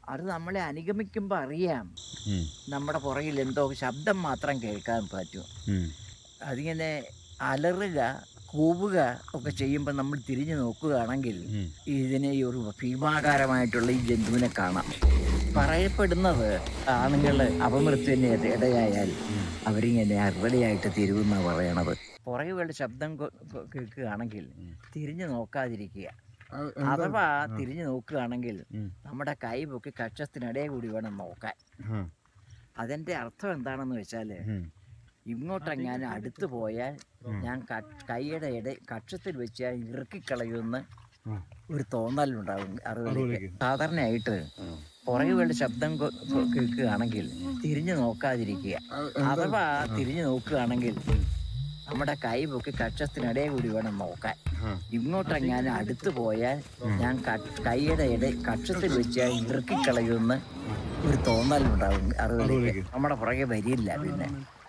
അത് നമ്മളെ അനുഗമിക്കുമ്പോൾ അറിയാം ഉം. നമ്മുടെ പുറകിൽ എന്തോ ശബ്ദം മാത്രം കേൾക്കാൻ പറ്റും ഉം. അതിങ്ങനെ അലറുക കൂവുക ഒക്കെ ചെയ്യുമ്പോൾ നമ്മൾ തിരിഞ്ഞു നോക്കുകയാണെങ്കിൽ ഉം. ഇതിനെ ഈ ഒരു ഭീമാകാരമായിട്ടുള്ള ഈ ജന്തുവിനെ കാണാം പറയപ്പെടുന്നത് ആണുങ്ങൾ അപമൃത്യുവിന് ഇടയായാൽ അവരിങ്ങനെ അറുപടിയായിട്ട് തിരുവെന്നാണ് പറയണത് പുറകുകളുടെ ശബ്ദം കൊ- കൊ- കേൾക്കുകയാണെങ്കിൽ തിരിഞ്ഞു നോക്കാതിരിക്കുക അത് അഥവാ തിരിഞ്ഞു നോക്കുകയാണെങ്കിൽ ഉം. നമ്മുടെ കൈ പൊക്കി കക്ഷത്തിനിടയിൽ കൂടി വേണം നോക്കാൻ ആ. അതിൻ്റെ അർത്ഥം എന്താണെന്ന് വെച്ചാൽ ഉം. ഇങ്ങോട്ടെങ്ങാനും അടുത്ത് പോയാൽ ഞാൻ ക- കൈയുടെ ഇട കക്ഷത്തിൽ വെച്ച് ഞാൻ ഇറുക്കിക്കളയുമെന്ന് ആ. ഒരു തോന്നലുണ്ടാകും അറിവിലേക്ക് അറിവിലേക്ക്. സാധാരണയായിട്ട് പുറകുകളുടെ ശബ്ദം കൊ- കൊ- കേൾക്കുകയാണെങ്കിൽ തിരിഞ്ഞു നോക്കാതിരിക്കുക അത് അഥവാ തിരിഞ്ഞു നോക്കുകയാണെങ്കിൽ നമ്മുടെ കൈ പൊക്കി കക്ഷത്തിനിടയിൽ കൂടി വേണം നോക്കാൻ ആ. ഇങ്ങോട്ടെങ്ങാനും അടുത്ത് പോയാൽ ഞാൻ ക- കൈയുടെ ഇട കക്ഷത്തിൽ വെച്ച് ഞാൻ ഇറുക്കിക്കളയുമെന്ന് ഒരു തോന്നലുണ്ടാകും അറിവിലേക്ക് അറിവിലേക്ക്. നമ്മുടെ പുറകെ വരില്ല പിന്നെ